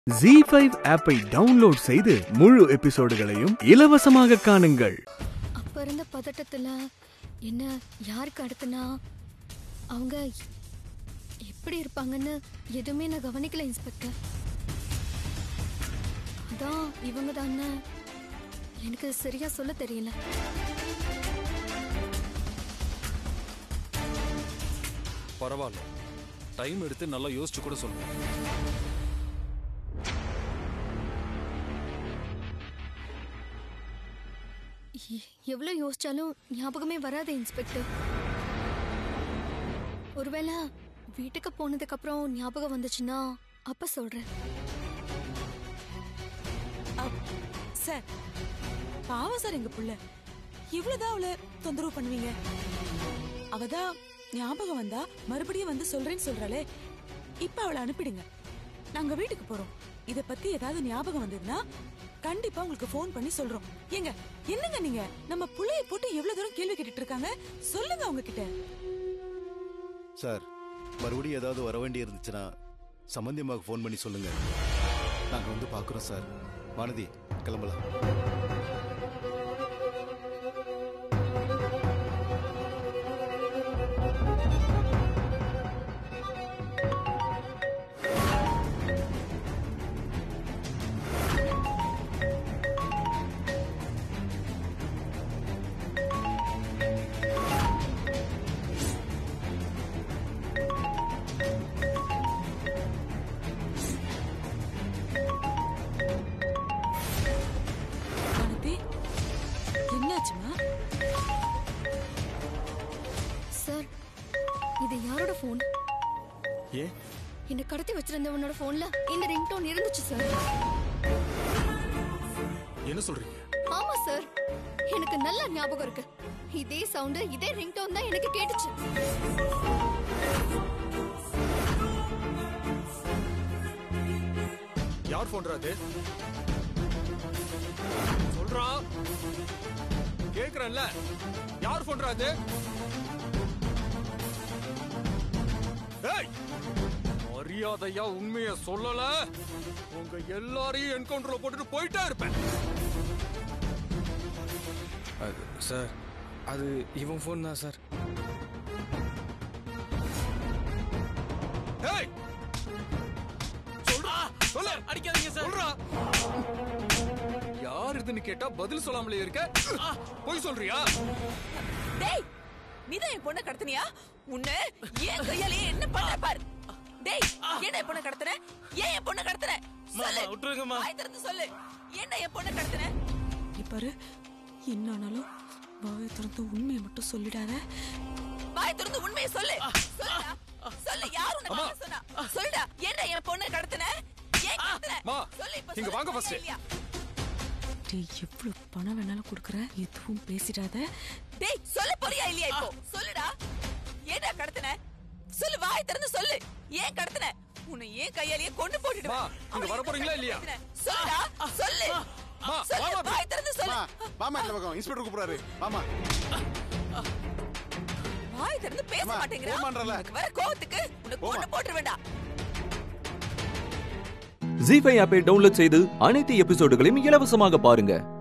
G five ஆப்பை download செய்து முழு எபிசோடுகளையும் இலவசமாக காணுங்கள் அப்ப இருந்த பதட்டத்துல என்ன யாருக்கு அடுத்துனா அவங்க எப்படி இருப்பாங்கன்னு எதுவுமே நான் கவனிக்கல இன்ஸ்பெக்டர் அதான் இவங்க தானே எனக்கு சரியா சொல்ல தெரியல பரவாயில்ல டைம் எடுத்து நல்லா யோசிச்சு கூட சொல்லுங்க எ- எவ்வளவு யோசிச்சாலும் ஞாபகமே வராது இன்ஸ்பெக்டர் ஒருவேளை வீட்டுக்கு போனதுக்கு அப்புறம் ஞாபகம் வந்துச்சுன்னா அப்ப சொல்றேன் சார் பாவம் சார் எங்க புள்ள இவ்வளவுதான் அவளை தொந்தரவு பண்ணுவீங்க அவதான் ஞாபகம் வந்தா மறுபடியும் வந்து சொல்றேன்னு சொல்றாளே இப்ப அவளை அனுப்பிடுங்க நாங்க வீட்டுக்கு போறோம் இத பத்தி ஏதாவது ஞாபகம் வந்ததுன்னா கண்டிப்பா உங்களுக்கு ஃபோன் பண்ணி சொல்றோம் ஏங்க என்னங்க நீங்க நம்ம புள்ளைய போட்டு எவ்வளவு தூரம் கேள்வி கேட்டுட்டு இருக்காங்க சொல்லுங்க அவங்க கிட்ட சார் மறுபடியும் ஏதாவது வர வேண்டி இருந்துச்சுன்னா சம்பந்தியமாக ஃபோன் பண்ணி சொல்லுங்க நாங்க வந்து பார்க்குறோம் சார் வானதி கிளம்பலாம் வானதி என்னாச்சுமா சார் இது யாரோட ஃபோன் ஏன் என்ன கடத்தி வச்சிருந்தவனோட போன்ல இந்த ரிங்டோன் இருந்துச்சு சார் என்ன சொல்றீங்க ஆமா சார் எனக்கு நல்ல ஞாபகம் இருக்கு இதே சவுண்ட் இதே ரிங்டோன் தான் எனக்கு கேட்டுச்சு யார் போன்றா அது சொல்றா கேக்குறேன்ல யார் போன்றா அது ஏய் மரியாதையா உண்மைய சொல்லல உங்க எல்லாரையும் என்கவுண்டர்ல போட்டுட்டு போயிட்டே இருப்பேன் அது சார் அது இவன் ஃபோன் தான் சார் ஏய் சொல்றா சொல்ல அடிக்காதீங்க சார் சொல்றா யார் இதுன்னு கேட்டா பதில் சொல்லாமலே இருக்க போய் சொல்றியா டேய் நீதான் என் பொண்ணை கடத்தினியா உன்னை ஏன் கையாலே என்ன பண்ற பாரு டேய் என்ன என் பொண்ணை கடத்துற ஏன் என் பொண்ணை கடத்துற சொல்லு விட்டுருங்கம்மா. வாய் திறந்து சொல்லு என்ன என் பொண்ணை கடத்துற நீ பாரு என்ன ஆனாலும் வாய் திறந்து உண்மையை மட்டும் சொல்லிடாத வாய் திறந்து உண்மையை சொல்லு சொல்லுடா சொல்லு யார் உன்னை அம்மா. கடத்த சொன்னா சொல்லுடா என்ன என் பொண்ணை கடத்துன ஏன் கடத்துன அம்மா, சொல்லு இப்ப இங்க சொல்லு, வாங்க சரியா first. இல்லையா? டேய் எவ்வளவு பணம் வேணாலும் கொடுக்குறேன் எதுவும் பேசிடாத டேய் சொல்ல போறியா இல்லையா இப்போ சொல்லுடா ஏடா கடத்துன சொல்லு வாய் திறந்து சொல்லு ஏன் கடத்துன உன்னை ஏன் கையாலேயே கொண்டு போட்டுடுவேன் அம்மா, இங்க அவளை வர எதுக்கு போறீங்களா இல்லையா? கடத்துன? சொல்லுடா சொல்லு அம்மா, சொல்லு வாமா. வாய் திறந்து சொல்லு மாமா இந்த பக்கம் இன்ஸ்பெக்டர் கூப்பிடுறாரு மாமா வாய் திறந்து பேச அம்மா, மாட்டேங்கிறா போன் பண்றல. உனக்கு வர கோவத்துக்கு உன்னை கொண்டு போட்டுற வேண்டாம் ஜி ஃபைவ் ஆப்பை டவுன்லோட் செய்து அனைத்து எபிசோடுகளையும் இலவசமாக பாருங்க